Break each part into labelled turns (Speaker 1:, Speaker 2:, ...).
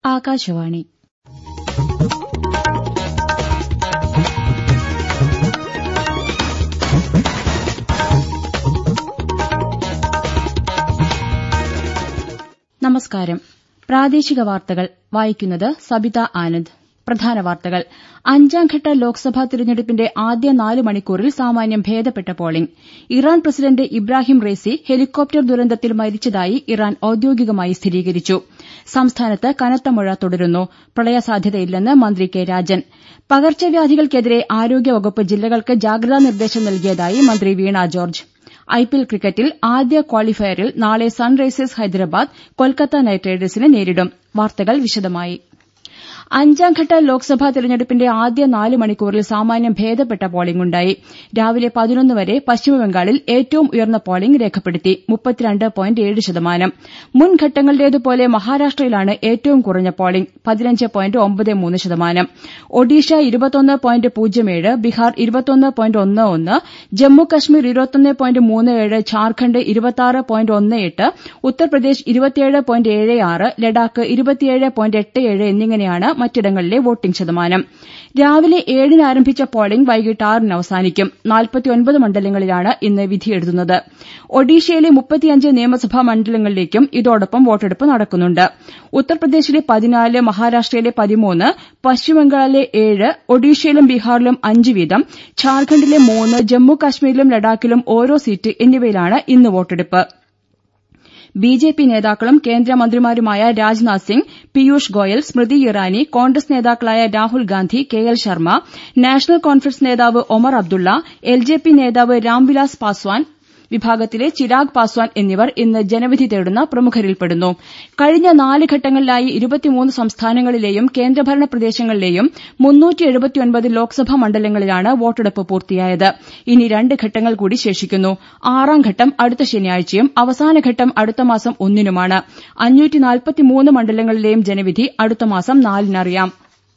Speaker 1: ആകാശവാണി നമസ്കാരം പ്രാദേശിക വാർത്തകൾ വായിക്കുന്നത് സബിത ആനന്ദ് പ്രധാന വാർത്തകൾ അഞ്ചാംഘട്ട ലോക്സഭാ തിരഞ്ഞെടുപ്പിന്റെ ആദ്യ നാല് മണിക്കൂറിൽ സാമാന്യം ഭേദപ്പെട്ട polling Iran president Ebrahim Raisi helicopter ദുരന്തത്തിൽ മരിച്ചതായി ഇറാൻ ഔദ്യോഗികമായി സ്ഥിരീകരിച്ചു സംസ്ഥാനത്ത് കനത്ത മഴ തുടരുന്നു പ്രളയസാധ്യതയില്ലെന്ന് മന്ത്രി കെ രാജൻ പകർച്ചവ്യാധികൾക്കെതിരെ ആരോഗ്യവകുപ്പ് ജില്ലകൾക്ക് ജാഗ്രതാ നിർദ്ദേശം നൽകിയതായി മന്ത്രി വീണ ജോർജ് ഐപിഎൽ ക്രിക്കറ്റിൽ ആദ്യ ക്വാളിഫയറിൽ നാളെ സൺറൈസേഴ്സ് ഹൈദരാബാദ് കൊൽക്കത്ത നൈറ്റ് റൈഡേഴ്സിനെ നേരിടും വാർത്തകൾ വിശദമായി അഞ്ചാംഘട്ട ലോക്സഭാ തെരഞ്ഞെടുപ്പിന്റെ ആദ്യ നാല് മണിക്കൂറിൽ സാമാന്യം ഭേദപ്പെട്ട പോളിംഗ് ഉണ്ടായി രാവിലെ പതിനൊന്ന് വരെ പശ്ചിമബംഗാളിൽ ഏറ്റവും ഉയർന്ന പോളിംഗ് രേഖപ്പെടുത്തി ശതമാനം മുൻഘട്ടങ്ങളിലേതുപോലെ മഹാരാഷ്ട്രയിലാണ് ഏറ്റവും കുറഞ്ഞ പോളിംഗ് പതിനഞ്ച് പോയിന്റ് ഒമ്പത് മൂന്ന് ശതമാനം ഒഡീഷ ഇരുപത്തൊന്ന് പോയിന്റ് പൂജ്യം ഏഴ് ബിഹാർ ഇരുപത്തൊന്ന് പോയിന്റ് ഒന്ന് ഒന്ന് ജമ്മു കശ്മീർ ഇരുപത്തൊന്ന് പോയിന്റ് മൂന്ന് ഏഴ് ഝാർഖണ്ഡ് ഇരുപത്തിയാറ് പോയിന്റ് ഒന്ന് എട്ട് ഉത്തർപ്രദേശ് ഇരുപത്തിയേഴ് പോയിന്റ് ഏഴ് ആറ് ലഡാക്ക് ഇരുപത്തിയേഴ് പോയിന്റ് എട്ട് ഏഴ് എന്നിങ്ങനെയാണ് മറ്റിടങ്ങളിലെ വോട്ടിംഗ് ശതമാനം രാവിലെ ഏഴിന് ആരംഭിച്ച പോളിംഗ് വൈകിട്ട് ആറിന് അവസാനിക്കും നാൽപ്പത്തിയൊൻപത് മണ്ഡലങ്ങളിലാണ് ഇന്ന് വിധിയെഴുതുന്നത് ഒഡീഷയിലെ മുപ്പത്തിയഞ്ച് നിയമസഭാ മണ്ഡലങ്ങളിലേക്കും ഇതോടൊപ്പം വോട്ടെടുപ്പ് നടക്കുന്നുണ്ട് ഉത്തർപ്രദേശിലെ പതിനാല് മഹാരാഷ്ട്രയിലെ പതിമൂന്ന് പശ്ചിമബംഗാളിലെ ഏഴ് ഒഡീഷയിലും ബീഹാറിലും അഞ്ച് വീതം ഝാർഖണ്ഡിലെ മൂന്ന് ജമ്മു കശ്മീരിലും ലഡാക്കിലും ഓരോ സീറ്റ് എന്നിവയിലാണ് ഇന്ന് വോട്ടെടുപ്പ് ബിജെപി നേതാക്കളും കേന്ദ്രമന്ത്രിമാരുമായ രാജ്നാഥ് സിംഗ് പീയൂഷ് ഗോയൽ സ്മൃതി ഇറാനി കോൺഗ്രസ് നേതാക്കളായ രാഹുൽ ഗാന്ധി കെ എൽ ശർമ്മ നാഷണൽ കോൺഫറൻസ് നേതാവ് ഒമർ അബ്ദുള്ള എൽജെപി നേതാവ് രാംവിലാസ് പാസ്വാൻ വിഭാഗത്തിലെ ചിരാഗ് പാസ്വാൻ എന്നിവർ ഇന്ന് ജനവിധി തേടുന്ന പ്രമുഖരിൽപ്പെടുന്നു കഴിഞ്ഞ നാല് ഘട്ടങ്ങളിലായി ഇരുപത്തിമൂന്ന് സംസ്ഥാനങ്ങളിലെയും കേന്ദ്രഭരണ പ്രദേശങ്ങളിലെയും ലോക്സഭാ മണ്ഡലങ്ങളിലാണ് വോട്ടെടുപ്പ് പൂർത്തിയായത് ഇനി രണ്ട് ഘട്ടങ്ങൾ കൂടി ശേഷിക്കുന്നു ആറാം ഘട്ടം അടുത്ത ശനിയാഴ്ചയും അവസാനഘട്ടം അടുത്ത മാസം ഒന്നിനുമാണ് മണ്ഡലങ്ങളിലെയും ജനവിധി അടുത്ത മാസം നാലിനറിയാം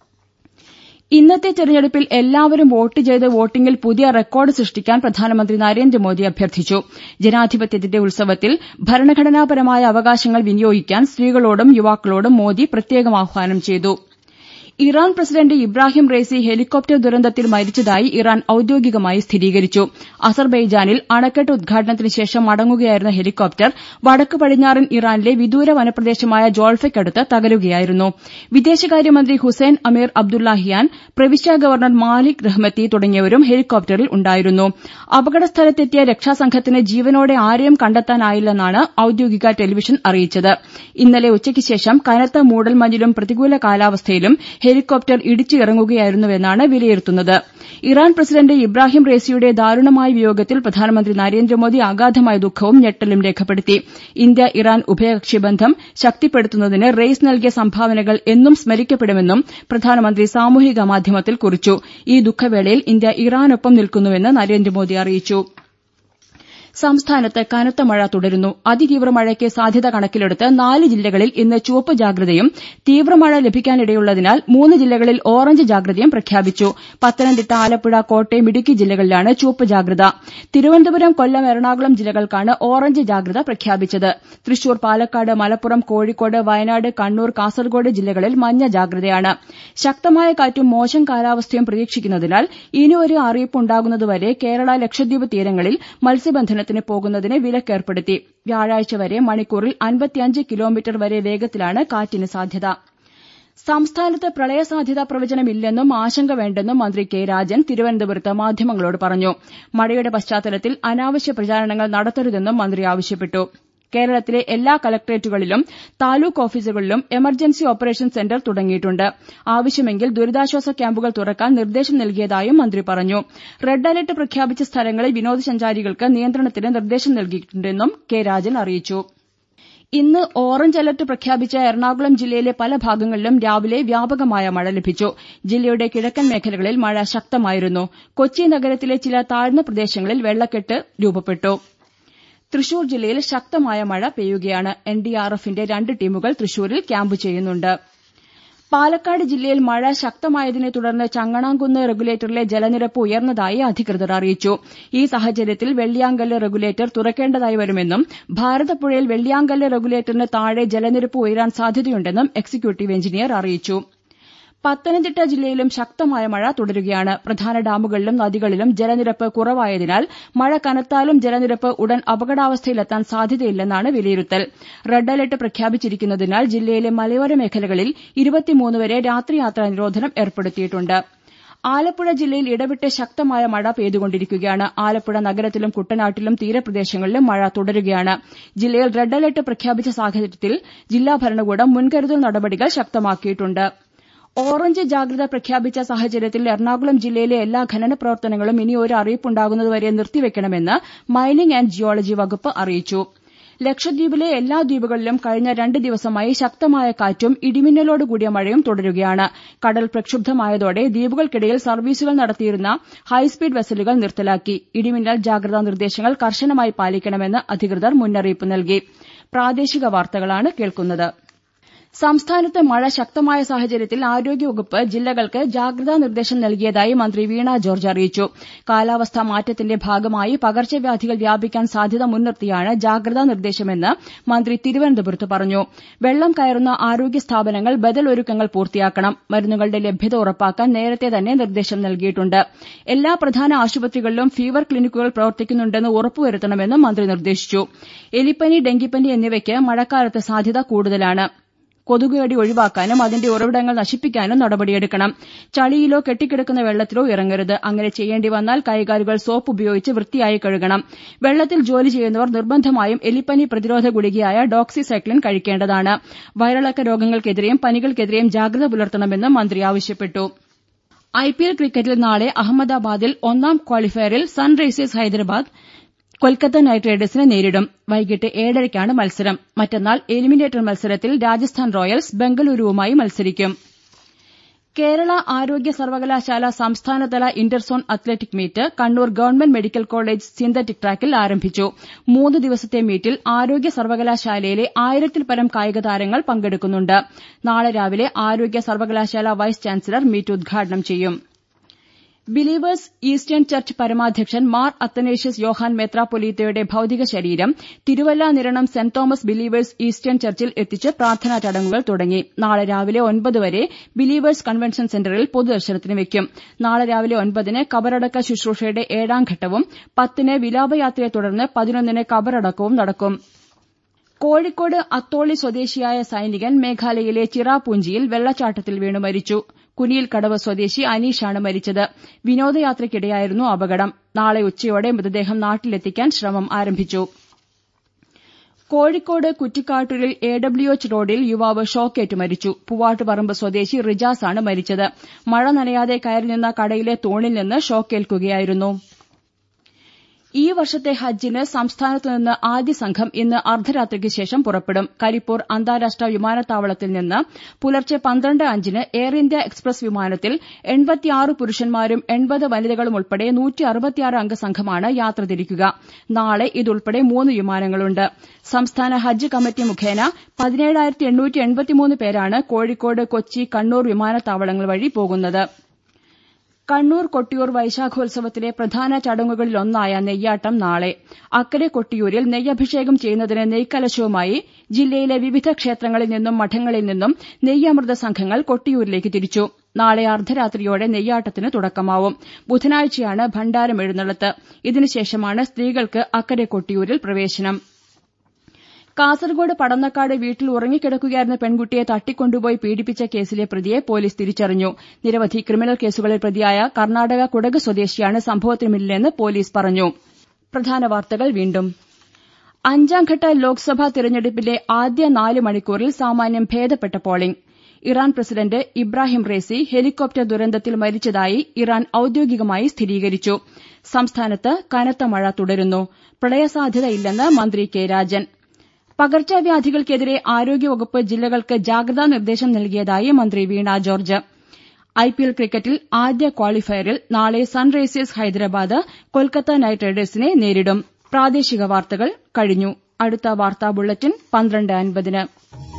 Speaker 1: ഇന്നത്തെ തെരഞ്ഞെടുപ്പിൽ എല്ലാവരും വോട്ട് ചെയ്ത് വോട്ടിംഗിൽ പുതിയ റെക്കോർഡ് സൃഷ്ടിക്കാൻ പ്രധാനമന്ത്രി നരേന്ദ്രമോദി അഭ്യർത്ഥിച്ചു ജനാധിപത്യത്തിന്റെ ഉത്സവത്തിൽ ഭരണഘടനാപരമായ അവകാശങ്ങൾ വിനിയോഗിക്കാൻ സ്ത്രീകളോടും യുവാക്കളോടും മോദി പ്രത്യേകം ആഹ്വാനം ചെയ്തു Iran president Ebrahim Raisi helicopter ദുരന്തത്തിൽ മരിച്ചതായി ഇറാൻ ഔദ്യോഗികമായി സ്ഥിരീകരിച്ചു അസർബൈജാനിൽ അണക്കെട്ട് ഉദ്ഘാടനത്തിന് ശേഷം മടങ്ങുകയായിരുന്ന ഹെലികോപ്റ്റർ വടക്ക് പടിഞ്ഞാറൻ ഇറാനിലെ വിദൂര വനപ്രദേശമായ ജോൾഫയ്ക്കടുത്ത് തകരുകയായിരുന്നു വിദേശകാര്യമന്ത്രി ഹുസൈൻ അമീർ അബ്ദുല്ലാഹിയാൻ പ്രവിശ്യാ ഗവർണർ മാലിക് റഹ്മത്തി തുടങ്ങിയവരും ഹെലികോപ്റ്ററിൽ ഉണ്ടായിരുന്നു അപകടസ്ഥലത്തെത്തിയ രക്ഷാസംഘത്തിന് ജീവനോടെ ആരെയും കണ്ടെത്താനായില്ലെന്നാണ് ഔദ്യോഗിക ടെലിവിഷൻ അറിയിച്ചത് ഇന്നലെ ഉച്ചയ്ക്ക് ശേഷം കനത്ത മൂടൽമഞ്ഞിലും പ്രതികൂല കാലാവസ്ഥയിലും ഹെലികോപ്റ്റർ ഇടിച്ചിറങ്ങുകയായിരുന്നുവെന്നാണ് വിലയിരുത്തുന്നത് ഇറാൻ പ്രസിഡന്റ് ഇബ്രാഹിം റെയ്സിയുടെ ദാരുണമായ വിയോഗത്തിൽ പ്രധാനമന്ത്രി നരേന്ദ്രമോദി അഗാധമായ ദുഃഖവും ഞെട്ടലും രേഖപ്പെടുത്തി ഇന്ത്യ ഇറാൻ ഉഭയകക്ഷി ബന്ധം ശക്തിപ്പെടുത്തുന്നതിന് റെയ്സ് നൽകിയ സംഭാവനകൾ എന്നും സ്മരിക്കപ്പെടുമെന്നും പ്രധാനമന്ത്രി സാമൂഹിക മാധ്യമത്തിൽ കുറിച്ചു ഈ ദുഃഖവേളയിൽ ഇന്ത്യ ഇറാനൊപ്പം നിൽക്കുന്നുവെന്ന് നരേന്ദ്രമോദി അറിയിച്ചു സംസ്ഥാനത്ത് കനത്ത മഴ തുടരുന്നു അതിതീവ്ര മഴയ്ക്ക് സാധ്യത കണക്കിലെടുത്ത് നാല് ജില്ലകളിൽ ഇന്ന് ചുവപ്പ് ജാഗ്രതയും തീവ്രമഴ ലഭിക്കാനിടയുള്ളതിനാൽ മൂന്ന് ജില്ലകളിൽ ഓറഞ്ച് ജാഗ്രതയും പ്രഖ്യാപിച്ചു പത്തനംതിട്ട ആലപ്പുഴ കോട്ടയം ഇടുക്കി ജില്ലകളിലാണ് ചുവപ്പ് ജാഗ്രത തിരുവനന്തപുരം കൊല്ലം എറണാകുളം ജില്ലകൾക്കാണ് ഓറഞ്ച് ജാഗ്രത പ്രഖ്യാപിച്ചത് തൃശൂർ പാലക്കാട് മലപ്പുറം കോഴിക്കോട് വയനാട് കണ്ണൂർ കാസർകോട് ജില്ലകളിൽ മഞ്ഞ ജാഗ്രതയാണ് ശക്തമായ കാറ്റും മോശം കാലാവസ്ഥയും പ്രതീക്ഷിക്കുന്നതിനാൽ ഇനിയൊരു അറിയിപ്പ് ഉണ്ടാകുന്നതുവരെ കേരള ലക്ഷദ്വീപ് തീരങ്ങളിൽ മത്സ്യബന്ധന ത്തിന് പോകുന്നതിന് വിലക്കേർപ്പെടുത്തി വ്യാഴാഴ്ച വരെ മണിക്കൂറിൽ അൻപത്തിയഞ്ച് കിലോമീറ്റർ വരെ വേഗത്തിലാണ് കാറ്റിന് സാധ്യത സംസ്ഥാനത്ത് പ്രളയസാധ്യതാ പ്രവചനമില്ലെന്നും ആശങ്ക വേണ്ടെന്നും മന്ത്രി കെ രാജൻ തിരുവനന്തപുരത്ത് മാധ്യമങ്ങളോട് പറഞ്ഞു മഴയുടെ പശ്ചാത്തലത്തിൽ അനാവശ്യ പ്രചാരണങ്ങൾ നടത്തരുതെന്നും മന്ത്രി ആവശ്യപ്പെട്ടു കേരളത്തിലെ എല്ലാ കലക്ട്രേറ്റുകളിലും താലൂക്ക് ഓഫീസുകളിലും എമർജൻസി ഓപ്പറേഷൻ സെന്റർ തുടങ്ങിയിട്ടുണ്ട് ആവശ്യമെങ്കിൽ ദുരിതാശ്വാസ ക്യാമ്പുകൾ തുറക്കാൻ നിർദ്ദേശം നൽകിയതായും മന്ത്രി പറഞ്ഞു റെഡ് അലർട്ട് പ്രഖ്യാപിച്ച സ്ഥലങ്ങളിൽ വിനോദസഞ്ചാരികൾക്ക് നിയന്ത്രണത്തിന് നിർദ്ദേശം നൽകിയിട്ടുണ്ടെന്നും കെ രാജൻ അറിയിച്ചു ഇന്ന് ഓറഞ്ച് അലർട്ട് പ്രഖ്യാപിച്ച എറണാകുളം ജില്ലയിലെ പല ഭാഗങ്ങളിലും രാവിലെ വ്യാപകമായ മഴ ലഭിച്ചു ജില്ലയുടെ കിഴക്കൻ മേഖലകളിൽ മഴ ശക്തമായിരുന്നു കൊച്ചി നഗരത്തിലെ ചില താഴ്ന്ന പ്രദേശങ്ങളിൽ വെള്ളക്കെട്ട് രൂപപ്പെട്ടു തൃശൂർ ജില്ലയിൽ ശക്തമായ മഴ പെയ്യുകയാണ് എൻഡിആർഎഫിന്റെ രണ്ട് ടീമുകൾ തൃശൂരിൽ ക്യാമ്പ് ചെയ്യുന്നുണ്ട് പാലക്കാട് ജില്ലയിൽ മഴ ശക്തമായതിനെ തുടർന്ന് ചങ്ങണാംകുന്ന് റെഗുലേറ്ററിലെ ജലനിരപ്പ് ഉയർന്നതായി അധികൃതർ അറിയിച്ചു ഈ സാഹചര്യത്തിൽ വെള്ളിയാങ്കല്ല് റെഗുലേറ്റർ തുറക്കേണ്ടതായി വരുമെന്നും ഭാരതപ്പുഴയിൽ വെള്ളിയാങ്കല്ല് റെഗുലേറ്ററിന് താഴെ ജലനിരപ്പ് ഉയരാൻ സാധ്യതയുണ്ടെന്നും എക്സിക്യൂട്ടീവ് എഞ്ചിനീയർ അറിയിച്ചു പത്തനംതിട്ട ജില്ലയിലും ശക്തമായ മഴ തുടരുകയാണ് പ്രധാന ഡാമുകളിലും നദികളിലും ജലനിരപ്പ് കുറവായതിനാൽ മഴ കനത്താലും ജലനിരപ്പ് ഉടൻ അപകടാവസ്ഥയിലെത്താൻ സാധ്യതയില്ലെന്നാണ് വിലയിരുത്തൽ റെഡ് അലർട്ട് പ്രഖ്യാപിച്ചിരിക്കുന്നതിനാൽ ജില്ലയിലെ മലയോര മേഖലകളിൽ ഇരുപത്തിമൂന്ന് വരെ രാത്രിയാത്രാ നിരോധനം ഏർപ്പെടുത്തിയിട്ടുണ്ട് ആലപ്പുഴ ജില്ലയിൽ ഇടവിട്ട് ശക്തമായ മഴ പെയ്തുകൊണ്ടിരിക്കുകയാണ് ആലപ്പുഴ നഗരത്തിലും കുട്ടനാട്ടിലും തീരപ്രദേശങ്ങളിലും മഴ തുടരുകയാണ് ജില്ലയിൽ റെഡ് അലർട്ട് പ്രഖ്യാപിച്ച സാഹചര്യത്തിൽ ജില്ലാ ഭരണകൂടം മുൻകരുതൽ നടപടികൾ ശക്തമാക്കിയിട്ടുണ്ട് ഓറഞ്ച് ജാഗ്രത പ്രഖ്യാപിച്ച സാഹചര്യത്തിൽ എറണാകുളം ജില്ലയിലെ എല്ലാ ഖനന പ്രവർത്തനങ്ങളും ഇനി ഒരു അറിയിപ്പുണ്ടാകുന്നതുവരെ നിർത്തിവെക്കണമെന്ന് മൈനിംഗ് ആന്റ് ജിയോളജി വകുപ്പ് അറിയിച്ചു ലക്ഷദ്വീപിലെ എല്ലാ ദ്വീപുകളിലും കഴിഞ്ഞ രണ്ട് ദിവസമായി ശക്തമായ കാറ്റും ഇടിമിന്നലോടുകൂടിയ മഴയും തുടരുകയാണ് കടൽ പ്രക്ഷുബ്ധമായതോടെ ദ്വീപുകൾക്കിടയിൽ സർവീസുകൾ നടത്തിയിരുന്ന ഹൈസ്പീഡ് വെസലുകൾ നിർത്തലാക്കി ഇടിമിന്നൽ ജാഗ്രതാ നിർദ്ദേശങ്ങൾ കർശനമായി പാലിക്കണമെന്ന് അധികൃതർ മുന്നറിയിപ്പ് നൽകി പ്രാദേശിക വാർത്തകളാണ് കേൾക്കുന്നത് സംസ്ഥാനത്ത് മഴ ശക്തമായ സാഹചര്യത്തിൽ ആരോഗ്യവകുപ്പ് ജില്ലകൾക്ക് ജാഗ്രതാ നിർദ്ദേശം നൽകിയതായി മന്ത്രി വീണ ജോർജ് അറിയിച്ചു കാലാവസ്ഥാ മാറ്റത്തിന്റെ ഭാഗമായി പകർച്ചവ്യാധികൾ വ്യാപിക്കാൻ സാധ്യത മുൻനിർത്തിയാണ് ജാഗ്രതാ നിർദ്ദേശമെന്ന് മന്ത്രി തിരുവനന്തപുരത്ത് പറഞ്ഞു വെള്ളം കയറുന്ന ആരോഗ്യ സ്ഥാപനങ്ങൾ ബദൽ ഒരുക്കങ്ങൾ പൂർത്തിയാക്കണം മരുന്നുകളുടെ ലഭ്യത ഉറപ്പാക്കാൻ നേരത്തെ തന്നെ നിർദ്ദേശം നൽകിയിട്ടുണ്ട് എല്ലാ പ്രധാന ആശുപത്രികളിലും ഫീവർ ക്ലിനിക്കുകൾ പ്രവർത്തിക്കുന്നുണ്ടെന്ന് ഉറപ്പുവരുത്തണമെന്നും മന്ത്രി നിർദ്ദേശിച്ചു എലിപ്പനി ഡെങ്കിപ്പനി എന്നിവയ്ക്ക് മഴക്കാലത്ത് സാധ്യത കൂടുതലാണ് കൊതുകുകടി ഒഴിവാക്കാനും അതിന്റെ ഉറവിടങ്ങൾ നശിപ്പിക്കാനും നടപടിയെടുക്കണം ചളിയിലോ കെട്ടിക്കിടക്കുന്ന വെള്ളത്തിലോ ഇറങ്ങരുത് അങ്ങനെ ചെയ്യേണ്ടി വന്നാൽ കൈകാലുകൾ സോപ്പ് ഉപയോഗിച്ച് വൃത്തിയായി കഴുകണം വെള്ളത്തിൽ ജോലി ചെയ്യുന്നവർ നിർബന്ധമായും എലിപ്പനി പ്രതിരോധ ഗുളികയായ ഡോക്സിസൈക്ലിൻ കഴിക്കേണ്ടതാണ് വയറിളക്ക രോഗങ്ങൾക്കെതിരെയും പനികൾക്കെതിരെയും ജാഗ്രത പുലർത്തണമെന്നും മന്ത്രി ആവശ്യപ്പെട്ടു ഐപിഎൽ ക്രിക്കറ്റിൽ നാളെ അഹമ്മദാബാദിൽ ഒന്നാം ക്വാളിഫയറിൽ സൺറൈസേഴ്സ് ഹൈദരാബാദ് കൊൽക്കത്ത നൈറ്റ് റൈഡേഴ്സിനെ നേരിടും വൈകിട്ട് ഏഴരയ്ക്കാണ് മത്സരം മറ്റന്നാൾ എലിമിനേറ്റർ മത്സരത്തിൽ രാജസ്ഥാൻ റോയൽസ് ബംഗളൂരുവുമായി മത്സരിക്കും കേരള ആരോഗ്യ സർവകലാശാല സംസ്ഥാനതല interzone athletic meet Kannur government medical college synthetic ട്രാക്കിൽ ആരംഭിച്ചു മൂന്ന് ദിവസത്തെ മീറ്റിൽ ആരോഗ്യ സർവകലാശാലയിലെ ആയിരത്തിൽ പരം കായിക താരങ്ങൾ പങ്കെടുക്കുന്നുണ്ട് നാളെ രാവിലെ ആരോഗ്യ സർവകലാശാല വൈസ് ചാൻസലർ മീറ്റ് ഉദ്ഘാടനം ചെയ്യും ബിലീവേഴ്സ് ഈസ്റ്റേൺ ചർച്ച് പരമാധ്യക്ഷൻ മാർ അത്തനേഷ്യസ് യോഹാൻ മെത്രാപ്പൊലീത്തയുടെ ഭൌതിക ശരീരം Thiruvalla Niranam saint Thomas believers eastern ചർച്ചിൽ എത്തിച്ച് പ്രാർത്ഥനാ ചടങ്ങുകൾ തുടങ്ങി നാളെ രാവിലെ ഒൻപത് വരെ ബിലീവേഴ്സ് കൺവെൻഷൻ സെന്ററിൽ പൊതുദർശനത്തിന് വയ്ക്കും നാളെ രാവിലെ ഒൻപതിന് കബറടക്ക ശുശ്രൂഷയുടെ ഏഴാം ഘട്ടവും പത്തിന് വിലാപയാത്രയെ തുടർന്ന് പതിനൊന്നിന് കബറടക്കവും നടക്കും കോഴിക്കോട് അത്തോളി സ്വദേശിയായ സൈനികൻ മേഘാലയയിലെ ചിറാപൂഞ്ചിയിൽ വെള്ളച്ചാട്ടത്തിൽ വീണു മരിച്ചു കുനിയിൽക്കടവ് സ്വദേശി അനീഷാണ് മരിച്ചത് വിനോദയാത്രയ്ക്കിടെയായിരുന്നു അപകടം നാളെ ഉച്ചയോടെ മൃതദേഹം നാട്ടിലെത്തിക്കാൻ ശ്രമം ആരംഭിച്ചു കോഴിക്കോട് കുറ്റിക്കാട്ടൂരിൽ എ ഡബ്ല്യു എച്ച് റോഡിൽ യുവാവ് ഷോക്കേറ്റ് മരിച്ചു പൂവാട്ടുപറമ്പ് സ്വദേശി റിജാസാണ് മരിച്ചത് മഴ നനയാതെ കയറി നിന്ന കടയിലെ തൂണിൽ നിന്ന് ഷോക്കേൽക്കുകയായിരുന്നു ഈ വർഷത്തെ ഹജ്ജിന് സംസ്ഥാനത്തുനിന്ന് ആദ്യ സംഘം ഇന്ന് അർദ്ധരാത്രിക്ക് ശേഷം പുറപ്പെടും കരിപ്പൂർ അന്താരാഷ്ട്ര വിമാനത്താവളത്തിൽ നിന്ന് പുലർച്ചെ പന്ത്രണ്ട് അഞ്ചിന് എയർ ഇന്ത്യ എക്സ്പ്രസ് വിമാനത്തിൽ എൺപത്തിയാറ് പുരുഷന്മാരും എൺപത് വനിതകളും ഉൾപ്പെടെ അംഗ സംഘമാണ് യാത്ര തിരിക്കുക നാളെ ഇതുൾപ്പെടെ മൂന്ന് വിമാനങ്ങളുണ്ട് സംസ്ഥാന ഹജ്ജ് കമ്മിറ്റി മുഖേന പതിനേഴായിരത്തി എണ്ണൂറ്റി എൺപത്തിമൂന്ന് പേരാണ് കോഴിക്കോട് കൊച്ചി കണ്ണൂർ വിമാനത്താവളങ്ങൾ വഴി പോകുന്നത് കണ്ണൂർ കൊട്ടിയൂർ വൈശാഖോത്സവത്തിലെ പ്രധാന ചടങ്ങുകളിലൊന്നായ നെയ്യാട്ടം നാളെ അക്കരെ കൊട്ടിയൂരിൽ നെയ്യഭിഷേകം ചെയ്യുന്നതിന് നെയ്ക്കലശവുമായി ജില്ലയിലെ വിവിധ ക്ഷേത്രങ്ങളിൽ നിന്നും മഠങ്ങളിൽ നിന്നും നെയ്യമൃത സംഘങ്ങൾ കൊട്ടിയൂരിലേക്ക് തിരിച്ചു നാളെ അർദ്ധരാത്രിയോടെ നെയ്യാട്ടത്തിന് തുടക്കമാവും ബുധനാഴ്ചയാണ് ഭണ്ഡാരം എഴുന്നള്ളത്ത് ഇതിനുശേഷമാണ് സ്ത്രീകൾക്ക് അക്കരെ കൊട്ടിയൂരിൽ പ്രവേശനം കാസർകോട് പടന്നക്കാട് വീട്ടിൽ ഉറങ്ങിക്കിടക്കുകയായിരുന്ന പെൺകുട്ടിയെ തട്ടിക്കൊണ്ടുപോയി പീഡിപ്പിച്ച കേസിലെ പ്രതിയെ പോലീസ് തിരിച്ചറിഞ്ഞു നിരവധി ക്രിമിനൽ കേസുകളിൽ പ്രതിയായ കർണാടക കുടക് സ്വദേശിയാണ് സംഭവത്തിന് പിന്നിലെന്ന് പോലീസ് പറഞ്ഞു പ്രധാന വാർത്തകൾ വീണ്ടും അഞ്ചാംഘട്ട ലോക്സഭാ തിരഞ്ഞെടുപ്പിലെ ആദ്യ നാല് മണിക്കൂറിൽ സാമാന്യം ഭേദപ്പെട്ട polling Iran president Ebrahim Raisi helicopter ദുരന്തത്തിൽ മരിച്ചതായി ഇറാൻ ഔദ്യോഗികമായി സ്ഥിരീകരിച്ചു സംസ്ഥാനത്ത് കനത്ത മഴ തുടരുന്നു പ്രളയസാധ്യതയില്ലെന്ന് മന്ത്രി കെ രാജൻ പകർച്ചവ്യാധികൾക്കെതിരെ ആരോഗ്യവകുപ്പ് ജില്ലകൾക്ക് ജാഗ്രതാ നിർദ്ദേശം നൽകിയതായി മന്ത്രി വീണ ജോർജ് ഐപിഎൽ ക്രിക്കറ്റിൽ ആദ്യ ക്വാളിഫയറിൽ നാളെ സൺറൈസേഴ്സ് ഹൈദരാബാദ് കൊൽക്കത്ത നൈറ്റ് റൈഡേഴ്സിനെ നേരിടും പ്രാദേശിക വാർത്തകൾ കഴിഞ്ഞു അടുത്ത വാർത്താ ബുള്ളറ്റിൻ പന്ത്രണ്ട് അൻപതിന്